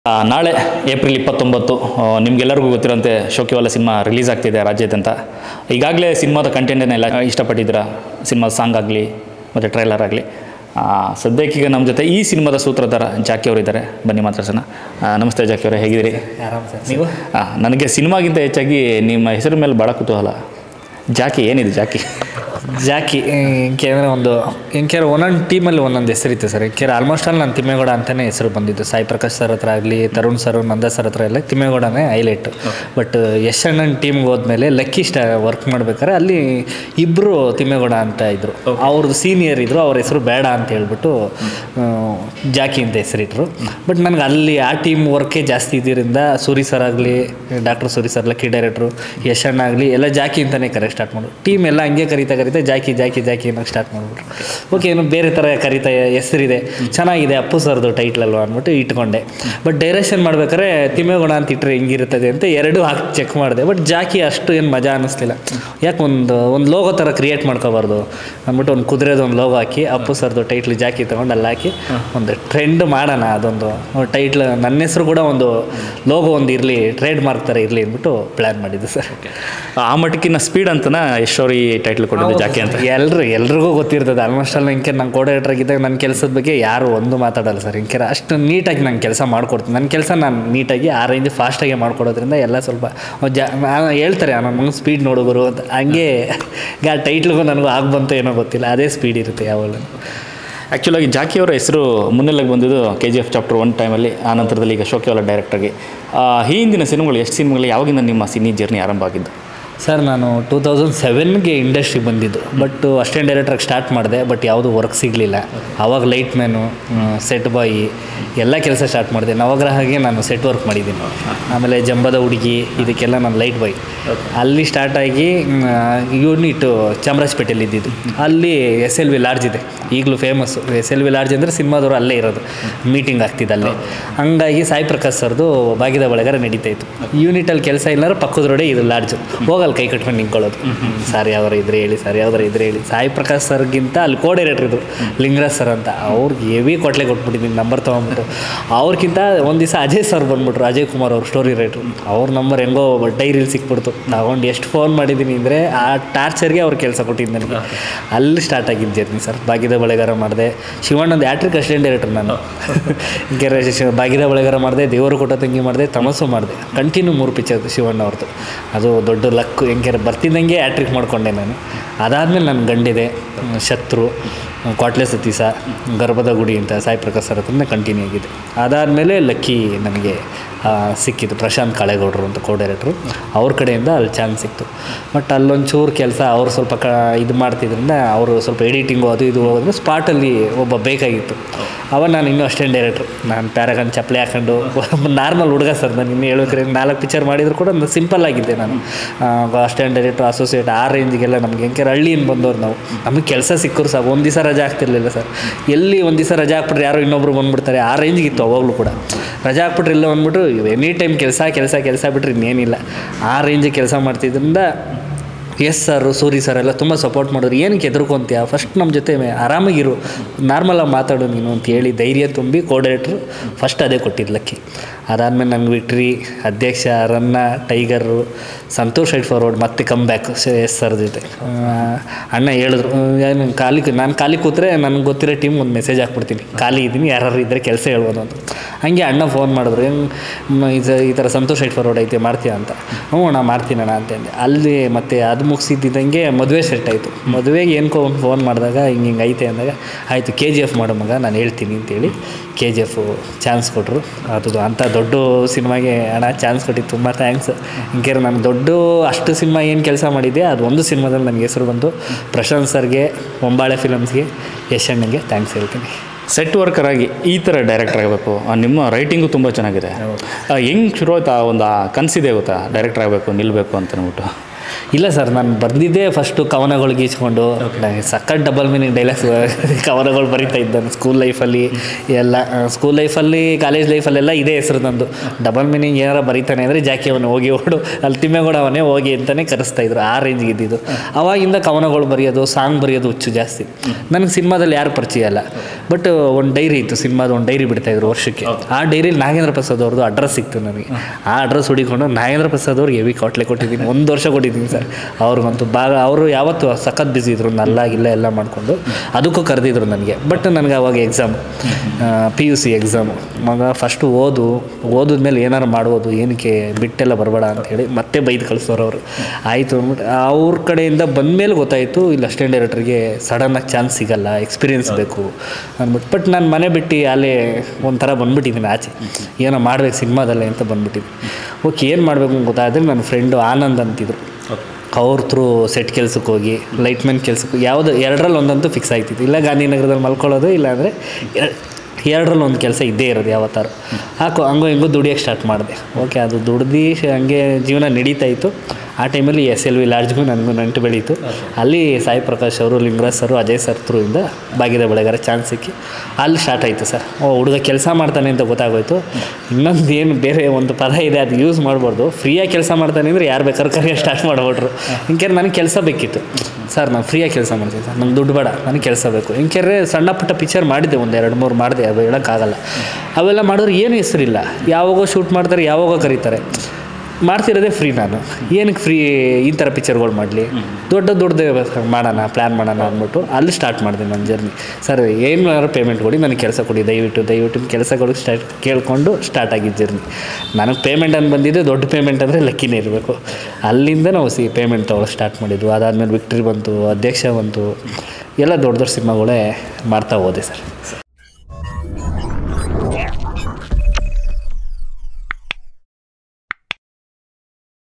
ಆ, ನಾಳೆ ಏಪ್ರಿಲ್ ಇಪ್ಪತ್ತೊಂಬತ್ತು ಆ, ನಿಮ್ಗೆಲ್ಲರಿಗೂ ಗೊತ್ತಿರೋಂತೆ ಶೋಕಿವಾಲ ಸಿನಿಮಾ ರಿಲೀಸ್ ಆಗ್ತಿದೆ ರಾಜ್ಯಾದ್ಯಂತ ಈಗಾಗಲೇ ಸಿನಿಮಾದ ಕಂಟೆಂಟನ್ನೆಲ್ಲ ಇಷ್ಟಪಟ್ಟಿದ್ದೀರಾ ಸಿನಿಮಾದ ಸಾಂಗ್ ಆಗಲಿ ಮತ್ತು ಟ್ರೈಲರ್ ಆಗಲಿ ಸದ್ಯಕ್ಕೀಗ ನಮ್ಮ ಜೊತೆ ಈ ಸಿನಿಮಾದ ಸೂತ್ರಧಾರ ಜಾಕಿ ಅವರು ಇದ್ದಾರೆ ಬನ್ನಿ ಮಾತಾಡ್ಸೋಣ ಆ, ನಮಸ್ತೆ ಜಾಕಿ ಅವರೇ ಹೇಗಿದ್ದೀರಿ ಆರಾಮ್ ಸರ್ ನೀವು ಆ, ನನಗೆ ಸಿನಿಮಾಗಿಂತ ಹೆಚ್ಚಾಗಿ ನಿಮ್ಮ ಹೆಸರ ಮೇಲೆ ಭಾಳ ಕುತೂಹಲ ಜಾಕಿ ಏನಿದೆ ಜಾಕಿ ಜಾಕಿ ಇಂಕೇಂದ್ರೆ ಒಂದು ಇಂಕೇರೆ ಒಂದೊಂದು ಟೀಮಲ್ಲಿ ಒಂದೊಂದು ಹೆಸರಿತ್ತು ಸರ್ ಇಂಕೇರೆ ಆಲ್ಮೋಸ್ಟ್ ಆಲ್ ನಾನು ತಿಮ್ಮೇಗೌಡ ಅಂತಲೇ ಹೆಸರು ಬಂದಿದ್ದು ಸಾಯಿ ಪ್ರಕಾಶ್ ಸರ್ ಹತ್ರ ಆಗಲಿ ತರುಣ್ ಸರ್ ನಂದ ಸರ್ ಹತ್ರ ಎಲ್ಲ ತಿಮ್ಮೇಗೌಡನೇ ಹೈಲೈಟ್ ಬಟ್ ಯಶ್ ಅಣ್ಣನ ಟೀಮ್ಗೆ ಹೋದ್ಮೇಲೆ ಲಕ್ಕಿ ಸ್ಟಾ ವರ್ಕ್ ಮಾಡ್ಬೇಕಾದ್ರೆ ಅಲ್ಲಿ ಇಬ್ಬರು ತಿಮ್ಮೇಗೌಡ ಅಂತ ಇದ್ರು ಅವ್ರದ್ದು ಸೀನಿಯರ್ ಇದ್ರು ಅವ್ರ ಹೆಸರು ಬೇಡ ಅಂತ ಹೇಳ್ಬಿಟ್ಟು ಆ, ಜಾಕಿ ಅಂತ ಹೆಸರಿಟ್ರು ಬಟ್ ನನಗೆ ಅಲ್ಲಿ ಆ ಟೀಮ್ ವರ್ಕೇ ಜಾಸ್ತಿ ಇದ್ದಿದ್ದರಿಂದ ಸೂರಿ ಸರ್ ಆಗಲಿ ಡಾಕ್ಟರ್ ಸೂರಿ ಸರ್ ಲಕ್ಕಿ ಡೈರೆಕ್ಟ್ರು ಯಶ್ ಅಣ್ಣ ಆಗಲಿ ಎಲ್ಲ ಜಾಕಿ ಅಂತಲೇ ಕರೆ ಸ್ಟಾರ್ಟ್ ಮಾಡೋದು ಟೀಮ್ ಎಲ್ಲ ಹಂಗೆ ಕರಿತಾ ಕರಿತಾ ಜಾಕಿ ಜಾಕಿ ಜಾಕಿ ಅನ್ನೋಕೆ ಸ್ಟಾರ್ಟ್ ಮಾಡಿಬಿಟ್ರು ಓಕೆ ಏನು ಬೇರೆ ಥರ ಕರಿತಾ ಹೆಸರಿದೆ ಚೆನ್ನಾಗಿದೆ ಅಪ್ಪು ಸರ್ದು ಟೈಟ್ಲ್ ಅಲ್ವಾ ಅಂದ್ಬಿಟ್ಟು ಇಟ್ಕೊಂಡೆ ಬಟ್ ಡೈರೆಕ್ಷನ್ ಮಾಡ್ಬೇಕಾದ್ರೆ ತಿಮ್ಮೇಗುಣ ಅಂತ ಇಟ್ಟರೆ ಹೆಂಗಿರುತ್ತದೆ ಅಂತ ಎರಡು ಹಾಕಿ ಚೆಕ್ ಮಾಡಿದೆ ಬಟ್ ಜಾಕಿ ಅಷ್ಟು ಏನು ಮಜಾ ಅನ್ನಿಸ್ಲಿಲ್ಲ ಯಾಕೆ ಒಂದು ಒಂದು ಲೋಗೋ ಥರ ಕ್ರಿಯೇಟ್ ಮಾಡ್ಕೋಬಾರ್ದು ಅಂದ್ಬಿಟ್ಟು ಒಂದು ಕುದುರೆದು ಒಂದು ಲೋಗೋ ಹಾಕಿ ಅಪ್ಪು ಸರ್ದು ಟೈಟ್ಲ್ ಜಾಕಿ ತೊಗೊಂಡು ಅಲ್ಲಿ ಹಾಕಿ ಒಂದು ಟ್ರೆಂಡ್ ಮಾಡೋಣ ಅದೊಂದು ಟೈಟ್ಲ್ ನನ್ನ ಹೆಸರು ಕೂಡ ಒಂದು ಲೋಗೋ ಒಂದು ಇರಲಿ ಟ್ರೇಡ್ ಮಾರ್ಕ್ ಥರ ಇರಲಿ ಅಂದ್ಬಿಟ್ಟು ಪ್ಲ್ಯಾನ್ ಮಾಡಿದ್ದು ಸರ್ ಆ ಮಟ್ಟಕ್ಕಿನ ಸ್ಪೀಡ್ ಅಂತನ ಯಶೋರಿ ಟೈಟ್ಲ್ ಕೊಟ್ಟಿದ್ದು ಜಾಕಿ ಅಂತ ಎಲ್ರು ಎಲ್ರಿಗೂ ಗೊತ್ತಿರ್ತದೆ ಆಲ್ಮೋಸ್ಟ್ ಅಲ್ಲಿ ಇಂಕೆ ನಂಗೆ ಕೋಡೇಟ್ರ್ ಆಗಿದ್ದಾಗ ನನ್ನ ಕೆಲಸದ ಬಗ್ಗೆ ಯಾರು ಒಂದು ಮಾತಾಡಲ್ಲ ಸರ್ ಇಂಕೆ ಅಷ್ಟು ನೀಟಾಗಿ ನಂಗೆ ಕೆಲಸ ಮಾಡ್ಕೊಡ್ತೀನಿ ನನ್ನ ಕೆಲಸ ನಾನು ನೀಟಾಗಿ ಆ ರೇಂಜ್ ಫಾಸ್ಟಾಗಿ ಮಾಡ್ಕೊಡೋದ್ರಿಂದ ಎಲ್ಲ ಸ್ವಲ್ಪ ಒಂದ್ ಜಾ ಆ- ಹೇಳ್ತಾರೆ ನನ್ನ ಮಗನ ಸ್ಪೀಡ್ ನೋಡುಗರು ಅಂತ ಹಂಗೆ ಆ ಟೈಟ್ಲ್ಗೂ ನನಗೂ ಆಗಿ ಬಂತು ಏನೋ ಗೊತ್ತಿಲ್ಲ ಅದೇ ಸ್ಪೀಡ್ ಇರುತ್ತೆ ಯಾವಾಗಲೂ ಆ್ಯಕ್ಚುಲಾಗಿ ಜಾಕಿ ಅವರ ಹೆಸರು ಮುನ್ನೆಲೆಗೆ ಬಂದಿದ್ದು K G F chapter one ಟೈಮಲ್ಲಿ ಆ ನಂತರದಲ್ಲಿ ಈಗ ಶೋಕಿವಾಲ ಡೈರೆಕ್ಟರ್ಗೆ ಈ ಹಿಂದಿನ ಸಿನಿಮಾಗಳು ಎಷ್ಟು ಸಿನಿಮಾಗಳು ಯಾವಾಗಿಂದ ನಿಮ್ಮ ಸಿನಿ ಜರ್ನಿ ಆರಂಭ ಆಗಿದ್ದು ಸರ್ ನಾನು ಟೂ ತೌಸಂಡ್ ಸೆವೆನ್ಗೆ ಇಂಡಸ್ಟ್ರಿಗೆ ಬಂದಿದ್ದು ಬಟ್ ಅಷ್ಟೇನು ಡೈರೆಕ್ಟ್ರಾಗಿ ಸ್ಟಾರ್ಟ್ ಮಾಡಿದೆ ಬಟ್ ಯಾವುದೂ ವರ್ಕ್ ಸಿಗಲಿಲ್ಲ ಆವಾಗ ಲೈಟ್ ಮ್ಯಾನು ಸೆಟ್ ಬಾಯಿ ಎಲ್ಲ ಕೆಲಸ ಸ್ಟಾರ್ಟ್ ಮಾಡಿದೆ ನವಗ್ರಹಗೆ ನಾನು ಸೆಟ್ ವರ್ಕ್ ಮಾಡಿದ್ದೀನಿ ಆಮೇಲೆ ಜಂಬದ ಹುಡುಗಿ ಇದಕ್ಕೆಲ್ಲ ನಾನು ಲೈಟ್ ಬಾಯ್ ಅಲ್ಲಿ ಸ್ಟಾರ್ಟ್ ಆಗಿ ಯೂನಿಟ್ ಚಾಮರಾಜಪೇಟೆಯಲ್ಲಿ ಇದ್ದಿದ್ದು ಅಲ್ಲಿ ಎಸ್ ಎಲ್ ವಿ ಲಾಡ್ಜ್ ಇದೆ ಈಗಲೂ famous S L V lodge ಅಂದರೆ ಸಿನಿಮಾದವರು ಅಲ್ಲೇ ಇರೋದು ಮೀಟಿಂಗ್ ಆಗ್ತಿದ್ದು ಅಲ್ಲೇ ಹಂಗಾಗಿ ಸಾಯಿ ಪ್ರಕಾಶ್ ಸರ್ದು ಬಾಗಿದ ಬಳಗರ ನಡೀತಾ ಇತ್ತು ಯೂನಿಟಲ್ಲಿ ಕೆಲಸ ಇಲ್ಲಾರ ಪಕ್ಕದ ರೋಡೆ ಇದು ಲಾಡ್ಜು ಹೋಗಲ್ಲಿ ಕೈ ಕಟ್ಕೊಂಡು ನಿಂತ್ಕೊಳ್ಳೋದು ಸರ್ ಯಾವ್ದಾರ ಇದ್ರೆ ಹೇಳಿ ಸರ್ ಯಾವ್ದಾರ ಇದ್ರೆ ಹೇಳಿ ಸಾಯಿ ಪ್ರಕಾಶ್ ಸರ್ಗಿಂತ ಅಲ್ಲಿ ಕೋ ಡೈರೆಕ್ಟರ್ ಇದ್ರು ಲಿಂಗರಾಜ್ ಸರ್ ಅಂತ ಅವ್ರಿಗೆ ಹೆವಿ ಕೊಟ್ಲೆ ಕೊಟ್ಬಿಟ್ಟಿದ್ದೀನಿ ನಂಬರ್ ತೊಗೊಂಬಿಟ್ಟು ಅವ್ರಿಗಿಂತ ಒಂದು ದಿವಸ ಅಜಯ್ ಸರ್ ಬಂದ್ಬಿಟ್ರು ಅಜಯ್ ಕುಮಾರ್ ಅವ್ರು ಸ್ಟೋರಿ ರೈಟ್ರು ಅವ್ರ ನಂಬರ್ ಹೆಂಗೋ ಡೈರಿಲಿ ಸಿಕ್ಬಿಡ್ತು ತಗೊಂಡು ಎಷ್ಟು ಫೋನ್ ಮಾಡಿದ್ದೀನಿ ಅಂದರೆ ಆ ಟಾರ್ಚರ್ಗೆ ಅವ್ರು ಕೆಲಸ ಕೊಟ್ಟಿದ್ದು ನನಗೆ ಅಲ್ಲಿ ಸ್ಟಾರ್ಟ್ ಆಗಿದ್ದು ಜರ್ನಿ ಸರ್ ಭಾಗ್ಯದ ಬಳೆಗಾರ ಮಾಡಿದೆ ಶಿವಣ್ಣಂದು ಆ್ಯಾಟ್ರಿಕ್ ಅಸಿಸ್ಟೆಂಟ್ ಡೈರೆಕ್ಟರ್ ನಾನು ಕೆರೆ ಶಿ- ಭಾಗ್ಯದ ಬಳೆಗಾರ ಮಾಡಿದೆ ದೇವರು ಕೊಟ್ಟ ತಂಗಿ ಮಾಡಿದೆ ತಮಸ್ಸು ಮಾಡಿದೆ ಕಂಟಿನ್ಯೂ ಮೂರು ಪಿಕ್ಚರ್ ಶಿವಣ್ಣ ಅವ್ರದ್ದು ಅದು ದೊಡ್ಡ ಲಕ್ ಹೆಂಗೆ ಬರ್ತಿದ್ದಂಗೆ ಆ್ಯಾಟ್ರಿಕ್ ಮಾಡ್ಕೊಂಡೆ ನಾನು ಅದಾದಮೇಲೆ ನನ್ನ ಗಂಡಿದೆ ಹ್ಮ್, ಶತ್ರು ಹ್ಮ್, ಕ್ವಾಟ್ಲೆ ಸತೀಸ ಗರ್ಭದ ಗುಡಿ ಅಂತ ಸಾಯಿ ಪ್ರಕಾಶ್ ಸರ್ ಹತ್ರನೇ ಕಂಟಿನ್ಯೂ ಆಗಿದೆ ಅದಾದಮೇಲೆ ಲಕ್ಕಿ ನನಗೆ ಆ, ಸಿಕ್ಕಿದ್ದು ಪ್ರಶಾಂತ್ ಕಾಳೇಗೌಡರು ಅಂತ ಕೋ ಡೈರೆಕ್ಟ್ರು ಅವ್ರ ಕಡೆಯಿಂದ ಅಲ್ಲಿ ಚಾನ್ಸ್ ಸಿಕ್ತು ಬಟ್ ಅಲ್ಲೊಂಚೂರು ಕೆಲಸ ಅವ್ರು ಸ್ವಲ್ಪ ಕ ಇದು ಮಾಡ್ತಿದ್ರಿಂದ ಅವರು ಸ್ವಲ್ಪ ಎಡಿಟಿಂಗು ಅದು ಇದು ಹೋದ್ರೆ ಸ್ಪಾಟಲ್ಲಿ ಒಬ್ಬ ಬೇಕಾಗಿತ್ತು ಅವಾಗ ನಾನು ಇನ್ನೂ ಅಷ್ಟೇನು ಡೈರೆಕ್ಟ್ರು ನಾನು ಪ್ಯಾರಾಗನ್ ಚಪ್ಪಲಿ ಹಾಕೊಂಡು ನಾರ್ಮಲ್ ಹುಡುಗ ಸರ್ ನಾನು ಇನ್ನೂ ಹೇಳ್ಬೇಕಾದ್ರೆ ನಾಲ್ಕು ಪಿಕ್ಚರ್ ಮಾಡಿದ್ರು ಕೂಡ ಒಂದು ಸಿಂಪಲ್ ಆಗಿದ್ದೆ ನಾನು ಅಸ್ಟೆಂಟ್ ಡೈರೆಕ್ಟ್ರು ಅಸೋಸಿಯೇಟ್ ಆ ರೇಂಜಿಗೆಲ್ಲ ನಮ್ಗೆ ಹೆಂಗೆ ಅಳ್ಳಿಯಿಂದ ಬಂದವ್ರು ನಾವು ನಮಗೆ ಕೆಲಸ ಸಿಕ್ಕರು ಸರ್ ಒಂದು ದಿವಸ ರಜಾ ಆಗ್ತಿರ್ಲಿಲ್ಲ ಸರ್ ಎಲ್ಲಿ ಒಂದು ದಿವಸ ರಜಾ ಹಾಕ್ಬಿಟ್ರೆ ಯಾರೋ ಇನ್ನೊಬ್ರು ಬಂದ್ಬಿಡ್ತಾರೆ ಆ ರೇಂಜಿಗಿತ್ತು ಅವಾಗಲೂ ಕೂಡ ರಜಾ ಹಾಕ್ಬಿಟ್ರೆ ಇಲ್ಲ ಅಂದ್ಬಿಟ್ಟು ಎನಿ ಟೈಮ್ ಕೆಲಸ ಕೆಲಸ ಕೆಲಸ ಬಿಟ್ಟರೆ ಇನ್ನೇನಿಲ್ಲ ಆ ರೇಂಜಿಗೆ ಕೆಲಸ ಮಾಡ್ತಿದ್ರಿಂದ ಎಸ್ ಸರ್ ಸೂರಿ ಸರ್ ಎಲ್ಲ ತುಂಬ ಸಪೋರ್ಟ್ ಮಾಡಿದ್ರು ಏನಕ್ಕೆ ಎದುರ್ಕೊಂತೀಯ ಫಸ್ಟ್ ನಮ್ಮ ಜೊತೆ ಮೇ- ಆರಾಮಾಗಿರು ನಾರ್ಮಲಾಗಿ ಮಾತಾಡು ನೀನು ಅಂತ ಹೇಳಿ ಧೈರ್ಯ ತುಂಬಿ ಕೋಆರ್ಡಿನೇಟ್ರು ಫಸ್ಟ್ ಅದೇ ಕೊಟ್ಟಿದ್ದು ಲಕ್ಕಿ ಅದಾದಮೇಲೆ ನಂಗೆ ವಿಟ್ರಿ ಅಧ್ಯಕ್ಷ ರನ್ನ ಟೈಗರು ಸಂತೋಷ್ ಐಟ್ ಫಾರ್ವರ್ಡ್ ಮತ್ತೆ ಕಮ್ ಬ್ಯಾಕ್ ಎಸ್ ಸರ್ ಜೊತೆ ಆ, ಅಣ್ಣ ಹೇಳಿದ್ರು ಏನು ಖಾಲಿ ನಾನು ಖಾಲಿ ಕೂತ್ರೆ ನನಗೆ ಗೊತ್ತಿರೋ ಟೀಮ್ ಒಂದು ಮೆಸೇಜ್ ಹಾಕ್ಬಿಡ್ತೀನಿ ಖಾಲಿ ಇದ್ದೀನಿ ಯಾರು ಇದ್ದರೆ ಕೆಲಸ ಹೇಳ್ಬೋದು ಅಂತ ಹಂಗೆ ಅಣ್ಣ ಫೋನ್ ಮಾಡಿದ್ರು ಏನು ಈ ಥರ ಸಂತೋಷ್ ಐಟ್ ಫಾರ್ವರ್ಡ್ ಐತೆ ಮಾಡ್ತೀಯ ಅಂತ ಹ್ಞೂ ಅಣ್ಣ ಮಾಡ್ತೀನಿ ಅಣ್ಣ ಅಂತಂದೆ ಅಲ್ಲಿ ಮತ್ತೆ ಅದು ಮುಗಿಸಿದ್ದಂಗೆ ಮದುವೆ ಸೆಟ್ ಆಯಿತು ಮದುವೆಗೆ ಏನಕ್ಕೋ ಒಂದು ಫೋನ್ ಮಾಡಿದಾಗ ಹಿಂಗೆ ಹಿಂಗೆ ಐತೆ ಅಂದಾಗ ಆಯಿತು ಕೆ ಜಿ ಎಫ್ ಮಾಡೋ ಮಗ ನಾನು ಹೇಳ್ತೀನಿ ಅಂತೇಳಿ ಕೆ ಜಿ ಎಫ್ ಚಾನ್ಸ್ ಕೊಟ್ಟರು ಅದು ಅಂಥ ದೊಡ್ಡ ಸಿನಿಮಾಗೆ ಅಣ್ಣ ಚಾನ್ಸ್ ಕೊಟ್ಟಿದ್ದು ತುಂಬ ಥ್ಯಾಂಕ್ಸ್ ಹಿಂಗೆ ನಾನು ದೊಡ್ಡ ಅಷ್ಟು ಸಿನಿಮಾ ಏನು ಕೆಲಸ ಮಾಡಿದ್ದೆ ಅದು ಒಂದು ಸಿನಿಮಾದಲ್ಲಿ ನನಗೆ ಹೆಸರು ಬಂತು ಪ್ರಶಾಂತ್ ಸರ್ಗೆ ಒಂಬಾಳೆ ಫಿಲಮ್ಸ್ಗೆ ಯಶ್ ಅಣ್ಣಂಗೆ ಥ್ಯಾಂಕ್ಸ್ ಹೇಳ್ತೀನಿ ಸೆಟ್ ವರ್ಕರ್ ಆಗಿ ಈ ಥರ ಡೈರೆಕ್ಟರ್ ಆಗಬೇಕು ನಿಮ್ಮ ರೈಟಿಂಗು ತುಂಬ ಚೆನ್ನಾಗಿದೆ ಹೆಂಗೆ ಶುರು ಆಯ್ತು ಆ ಒಂದು ಆ ಕನಸಿದೆ ಗೊತ್ತಾ ಡೈರೆಕ್ಟರ್ ಆಗಬೇಕು ನಿಲ್ಲಬೇಕು ಅಂತ ಅಂದ್ಬಿಟ್ಟು ಇಲ್ಲ ಸರ್ ನಾನು ಬಂದಿದ್ದೇ ಫಸ್ಟು ಕವನಗಳು ಗೀಚ್ಕೊಂಡು ನನಗೆ ಸಖತ್ ಡಬಲ್ ಮೀನಿಂಗ್ ಡೈಲಾಗ್ಸ್ ಕವನಗಳು ಬರೀತಾ ಇದ್ದೆ ಸ್ಕೂಲ್ ಲೈಫಲ್ಲಿ ಎಲ್ಲ ಸ್ಕೂಲ್ ಲೈಫಲ್ಲಿ ಕಾಲೇಜ್ ಲೈಫಲ್ಲೆಲ್ಲ ಇದೇ ಹೆಸರು ನಂದು ಡಬಲ್ ಮೀನಿಂಗ್ ಏನಾರ ಬರೀತಾನೆ ಅಂದರೆ ಜಾಕಿ ಅವನು ಹೋಗಿ ಓಡು ಅಲ್ಲಿ ತಿಮ್ಮೇಗೌಡ ಅವನೇ ಹೋಗಿ ಅಂತಲೇ ಕರೆಸ್ತಾ ಇದ್ರು ಆ ರೇಂಜ್ಗೆ ಇದ್ದಿದ್ದು ಅವಾಗಿಂದ ಕವನಗಳು ಬರೆಯೋದು ಸಾಂಗ್ ಬರೆಯೋದು ಹುಚ್ಚು ಜಾಸ್ತಿ ನನಗೆ ಸಿನಿಮಾದಲ್ಲಿ ಯಾರು ಪರಿಚಯ ಅಲ್ಲ ಬಟ್ ಒಂದು ಡೈರಿ ಇತ್ತು ಸಿನಿಮಾದ ಒಂದು ಡೈರಿ ಬಿಡ್ತಾಯಿದ್ರು ವರ್ಷಕ್ಕೆ ಆ ಡೈರಿಲಿ ನಾಗೇಂದ್ರ ಪ್ರಸಾದ್ ಅವ್ರದ್ದು ಅಡ್ರೆಸ್ ಸಿಕ್ತು ನನಗೆ ಆ ಅಡ್ರೆಸ್ ಹುಡಿಕೊಂಡು ನಾಗೇಂದ್ರ ಪ್ರಸಾದ್ ಅವ್ರಿಗೆ ಹೆವಿ ಕಾಟ್ಲೆ ಕೊಟ್ಟಿದ್ದೀನಿ ಒಂದು ವರ್ಷ ಕೊಟ್ಟಿದ್ದೀನಿ ಸರ್ ಅವ್ರಿಗಂತೂ ಭಾಗ ಅವರು ಯಾವತ್ತು ಸಖತ್ ಬ್ಯುಸಿ ಇದ್ರು ನಲ್ಲ ಗಿಲ್ಲ ಎಲ್ಲ ಮಾಡಿಕೊಂಡು ಅದಕ್ಕೂ ಕರೆದಿದ್ರು ನನಗೆ ಬಟ್ ನನಗೆ ಅವಾಗ exam P U C exam ಮಗ ಫಸ್ಟು ಓದು ಓದಿದ್ಮೇಲೆ ಏನಾರು ಮಾಡ್ಬೋದು ಏನಕ್ಕೆ ಬಿಟ್ಟೆಲ್ಲ ಬರಬೇಡ ಅಂತೇಳಿ ಮತ್ತೆ ಬೈದು ಕಳಿಸೋರು ಅವರು ಆಯಿತು ಅಂದ್ಬಿಟ್ಟು ಅವ್ರ ಕಡೆಯಿಂದ ಬಂದಮೇಲೆ ಗೊತ್ತಾಯಿತು ಇಲ್ಲಿ ಅಸಿಸ್ಟೆಂಟ್ ಡೈರೆಕ್ಟ್ರಿಗೆ ಸಡನ್ನಾಗಿ ಚಾನ್ಸ್ ಸಿಗಲ್ಲ ಎಕ್ಸ್ಪೀರಿಯನ್ಸ್ ಬೇಕು ಅಂದ್ಬಿಟ್ಟು ಬಟ್ ನಾನು ಮನೆ ಬಿಟ್ಟು ಅಲ್ಲೇ ಒಂಥರ ಬಂದ್ಬಿಟ್ಟಿದ್ದೀನಿ ಆಚೆ ಏನೋ ಮಾಡ್ಬೇಕು ಸಿನಿಮಾದಲ್ಲೇ ಅಂತ ಬಂದ್ಬಿಟ್ಟಿದ್ದೆ ಓಕೆ ಏನು ಮಾಡಬೇಕು ಅಂತ ಗೊತ್ತಾದರೆ ನನ್ನ ಫ್ರೆಂಡು ಆನಂದ್ ಅಂತಿದ್ರು ಅವ್ರ ಥ್ರೂ ಸೆಟ್ ಕೆಲ್ಸಕ್ಕೆ ಹೋಗಿ ಲೈಟ್ಮೆನ್ ಕೆಲ್ಸಕ್ಕೆ ಯಾವುದು ಎರಡರಲ್ಲಿ ಒಂದಂತೂ ಫಿಕ್ಸ್ ಆಯ್ತಿತ್ತು ಇಲ್ಲ ಗಾಂಧಿನಗರದಲ್ಲಿ ಮಲ್ಕೊಳ್ಳೋದು ಇಲ್ಲಾಂದರೆ ಎರಡರಲ್ಲಿ ಒಂದು ಕೆಲಸ ಇದ್ದೇ ಇರೋದು ಯಾವತ್ತಾರು ಹಾಕೋ ಹಂಗೋ ಹಿಂಗೋ ದುಡಿಯೋಕ್ಕೆ ಸ್ಟಾರ್ಟ್ ಮಾಡಿದೆ ಓಕೆ ಅದು ದುಡ್ದು ಹಂಗೆ ಜೀವನ ನಡೀತಾ ಇತ್ತು ಆ ಟೈಮಲ್ಲಿ ಎಸ್ ಎಲ್ ವಿ ಲಾಡ್ಜ್ಗೂ ನನಗೂ ನಂಟು ಬೆಳೀತು ಅಲ್ಲಿ ಸಾಯಿ ಪ್ರಕಾಶ್ ಅವರು ಲಿಂಗರಾಜ್ ಸರು ಅಜಯ್ ಸರ್ ಥ್ರೂಯಿಂದ ಬಾಗಿದ ಬೆಳೆಗಾರ ಚಾನ್ಸ್ ಸಿಕ್ಕಿ ಅಲ್ಲಿ ಸ್ಟಾರ್ಟ್ ಆಯಿತು ಸರ್ ಓ ಹುಡುಗ ಕೆಲಸ ಮಾಡ್ತಾನೆ ಅಂತ ಗೊತ್ತಾಗೋಯ್ತು ಇನ್ನೊಂದು ಏನು ಬೇರೆ ಒಂದು ಪದ ಇದೆ ಅದು ಯೂಸ್ ಮಾಡ್ಬಾರ್ದು ಫ್ರೀಯಾಗಿ ಕೆಲಸ ಮಾಡ್ತಾನೆ ಅಂದರೆ ಯಾರು ಬೇಕಾದ್ರೂ ಕರೆಯೋ ಸ್ಟಾರ್ಟ್ ಮಾಡ್ಬಿಟ್ರು ಹಿಂಗೆ ನನಗೆ ಕೆಲಸ ಬೇಕಿತ್ತು ಸರ್ ನಾನು ಫ್ರೀಯಾಗಿ ಕೆಲಸ ಮಾಡ್ತೀನಿ ಸರ್ ನಂಗೆ ದುಡ್ಡು ಬೇಡ ನನಗೆ ಕೆಲಸ ಬೇಕು ಹಿಂಗೆ ಸಣ್ಣ ಪುಟ್ಟ ಪಿಕ್ಚರ್ ಮಾಡಿದ್ದೆ ಒಂದು ಎರಡು ಮೂರು ಮಾಡಿದೆ ಅದು ಹೇಳೋಕ್ಕಾಗಲ್ಲ ಅವೆಲ್ಲ ಮಾಡಿದ್ರೆ ಏನು ಹೆಸರಿಲ್ಲ ಯಾವಾಗೋ ಶೂಟ್ ಮಾಡ್ತಾರೆ ಯಾವಾಗೋ ಕರೀತಾರೆ ಮಾಡ್ತಿರೋದೇ ಫ್ರೀ ನಾನು ಏನಕ್ಕೆ ಫ್ರೀ ಈ ಥರ ಪಿಕ್ಚರ್ಗಳು ಮಾಡಲಿ ದೊಡ್ಡ ದೊಡ್ಡದೇ ಮಾಡೋಣ ಪ್ಲ್ಯಾನ್ ಮಾಡೋಣ ಅಂದ್ಬಿಟ್ಟು ಅಲ್ಲಿ ಸ್ಟಾರ್ಟ್ ಮಾಡಿದೆ ನನ್ನ ಜರ್ನಿ ಸರ್ ಏನಾದ್ರು ಪೇಮೆಂಟ್ ಕೊಡಿ ನನಗೆ ಕೆಲಸ ಕೊಡಿ ದಯವಿಟ್ಟು ದಯವಿಟ್ಟು ಕೆಲಸಗಳು ಸ್ಟಾರ್ಟ್ ಕೇಳಿಕೊಂಡು ಸ್ಟಾರ್ಟ್ ಆಗಿದ್ದು ಜರ್ನಿ ನನಗೆ ಪೇಮೆಂಟ್ ಅಂತ ಬಂದಿದ್ದೆ ದೊಡ್ಡ ಪೇಮೆಂಟ್ ಅಂದರೆ ಲಕ್ಕಿನೇ ಇರಬೇಕು ಅಲ್ಲಿಂದ ನಾವು ಸಿ ಪೇಮೆಂಟ್ ತೊಗೊಳಕ್ಕೆ ಸ್ಟಾರ್ಟ್ ಮಾಡಿದ್ವು ಅದಾದಮೇಲೆ ವಿಕ್ಟ್ರಿ ಬಂತು ಅಧ್ಯಕ್ಷ ಬಂತು ಎಲ್ಲ ದೊಡ್ಡ ದೊಡ್ಡ ಸಿನಿಮಾಗಳೇ ಮಾಡ್ತಾ ಹೋದೆ ಸರ್